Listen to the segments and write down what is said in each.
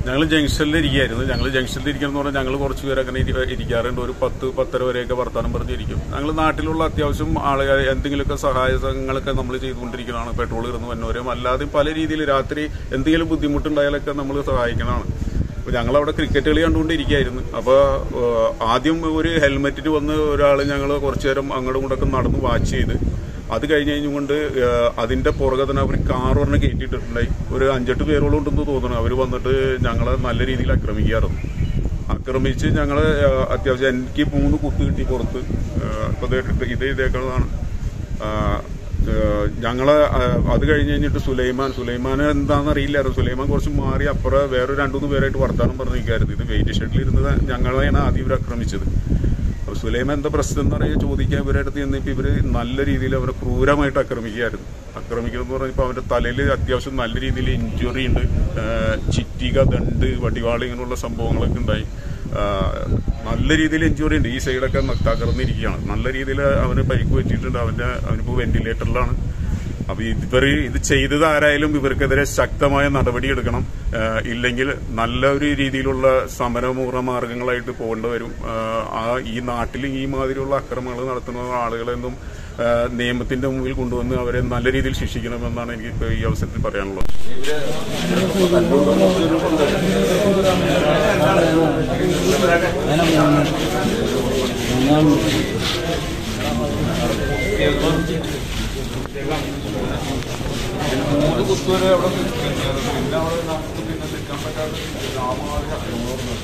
ഞങ്ങൾ ജംഗ്ഷനിൽ ഇരിക്കുകയായിരുന്നു ഞങ്ങൾ ജംഗ്ഷനിൽ ഇരിക്കണം പറഞ്ഞാൽ ഞങ്ങൾ കുറച്ച് പേര് അങ്ങനെ ഇരി- ഇരിക്കാറുണ്ട് ഒരു പത്ത് പത്തര വരെയൊക്കെ വർത്തമാനം പറഞ്ഞിരിക്കും ഞങ്ങൾ നാട്ടിലുള്ള അത്യാവശ്യം ആളുകൾ എന്തെങ്കിലുമൊക്കെ സഹായങ്ങളൊക്കെ നമ്മൾ ചെയ്തുകൊണ്ടിരിക്കുന്നതാണ് പെട്രോൾ ഇരുന്ന് വന്നവരും അല്ലാതെ പല രീതിയിൽ രാത്രി എന്തെങ്കിലും ബുദ്ധിമുട്ടുണ്ടായാലൊക്കെ നമ്മൾ സഹായിക്കുന്നതാണ് അപ്പൊ ഞങ്ങളവിടെ ക്രിക്കറ്റ് കളി കണ്ടുകൊണ്ടിരിക്കുകയായിരുന്നു അപ്പോൾ ആദ്യം ഒരു ഹെൽമെറ്റിന് വന്ന് ഒരാൾ ഞങ്ങൾ കുറച്ചു നേരം അങ്ങോട്ടും ഇങ്ങോട്ടൊക്കെ നടന്ന് വാച്ച് ചെയ്ത് അത് കഴിഞ്ഞ് കഴിഞ്ഞുകൊണ്ട് ഏഹ്, അതിന്റെ പുറകെ തന്നെ അവർ കാർ പറഞ്ഞ് കയറ്റിയിട്ടുണ്ടായി ഒരു അഞ്ചെട്ട് പേരോളം ഉണ്ടെന്ന് തോന്നുന്നു അവർ വന്നിട്ട് ഞങ്ങളെ നല്ല രീതിയിൽ ആക്രമിക്കാറുണ്ട് ആക്രമിച്ച് ഞങ്ങൾ അത്യാവശ്യം എനിക്ക് മൂന്ന് കുത്ത് കിട്ടി പുറത്ത് ഏഹ്, ഇപ്പൊ ദേ ഇത് ഇത് ഇതേക്കുന്നതാണ് ഞങ്ങള് അത് കഴിഞ്ഞ് കഴിഞ്ഞിട്ട് സുലൈമാൻ സുലൈമാൻ എന്താണെന്ന് അറിയില്ലായിരുന്നു സുലൈമാൻ കുറച്ച് മാറി അപ്പുറം വേറെ രണ്ടു മൂന്ന് പേരായിട്ട് വർത്താനം പറഞ്ഞു നിൽക്കായിരുന്നു ഇത് വെയിറ്റ് ഷെഡിൽ ഇരുന്നത് ഞങ്ങളെയാണ് ആദ്യം ഇവർ ആക്രമിച്ചത് അപ്പൊ സുലൈമാൻ എന്താ പ്രശ്നം എന്ന് പറയുക ചോദിക്കാൻ ഇവരുടെ അടുത്ത് ചെന്നിട്ട് ഇവര് നല്ല രീതിയിൽ അവരെ ക്രൂരമായിട്ട് ആക്രമിക്കുകയായിരുന്നു ആക്രമിക്കുന്നത് എന്ന് പറഞ്ഞപ്പോൾ അവന്റെ തലയിൽ അത്യാവശ്യം നല്ല രീതിയിൽ ഇഞ്ചുറി ഉണ്ട് ആഹ് ചിറ്റിക ദണ്ട് വടിവാള് ഇങ്ങനെയുള്ള സംഭവങ്ങളൊക്കെ ഉണ്ടായി ആഹ് നല്ല രീതിയിൽ ഇഞ്ചുറി ഉണ്ട് ഈ സൈഡൊക്കെ ന- തകർന്നിരിക്കുകയാണ് നല്ല രീതിയിൽ അവന് പരിക്ക് പറ്റിയിട്ടുണ്ട് അവന്റെ അവനിപ്പോ വെന്റിലേറ്ററിലാണ് അപ്പൊ ഇവർ ഇത് ചെയ്തത് ആരായാലും ഇവർക്കെതിരെ ശക്തമായ നടപടി എടുക്കണം ആഹ് ഇല്ലെങ്കിൽ നല്ല ഒരു രീതിയിലുള്ള സമരമൂറ മാർഗങ്ങളായിട്ട് പോകേണ്ടി വരും ആഹ് ആ ഈ നാട്ടിൽ ഈ മാതിരിയുള്ള അക്രമങ്ങൾ നടത്തുന്ന ആളുകളെന്നും ആഹ് നിയമത്തിന്റെ മുമ്പിൽ കൊണ്ടുവന്ന് അവരെ നല്ല രീതിയിൽ ശിക്ഷിക്കണമെന്നാണ് എനിക്ക് ഇപ്പൊ ഈ അവസരത്തിൽ പറയാനുള്ളത് മൂന്ന് കുത്തുവരെ അവിടെ നിൽക്കുന്നത് പിന്നെ അവിടെ നമുക്ക് പിന്നെ നിൽക്കാൻ പറ്റാത്ത രാമാതിരി അക്രമങ്ങൾ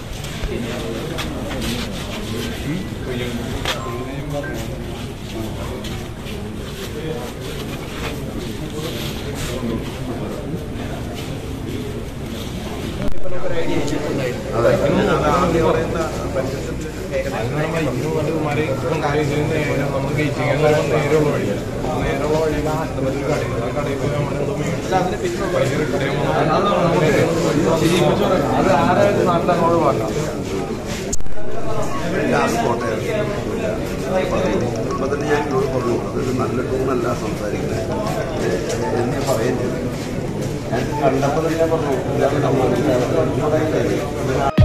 നമ്മൾ ഗേറ്റിംഗ് നേരെയുള്ള വഴിയാണ് നേരെയുള്ള വഴിയിൽ ഒരു കടയിൽ ആ കടയിൽ പോയി അത് ആരായാലും നാട്ടിലങ്ങോട്ട് പറഞ്ഞാൽ അത് കോട്ടയം ഇപ്പൊ തന്നെ ഞാൻ എന്നോട് പറഞ്ഞു അതൊരു നല്ല ടൂണല്ല സംസാരിക്കുന്നത് എന്ന് ഞാൻ പറയുകയും ചെയ്തു ഞാൻ കണ്ടപ്പോൾ തന്നെ ഞാൻ പറഞ്ഞു ഇതാണ് നമ്മൾ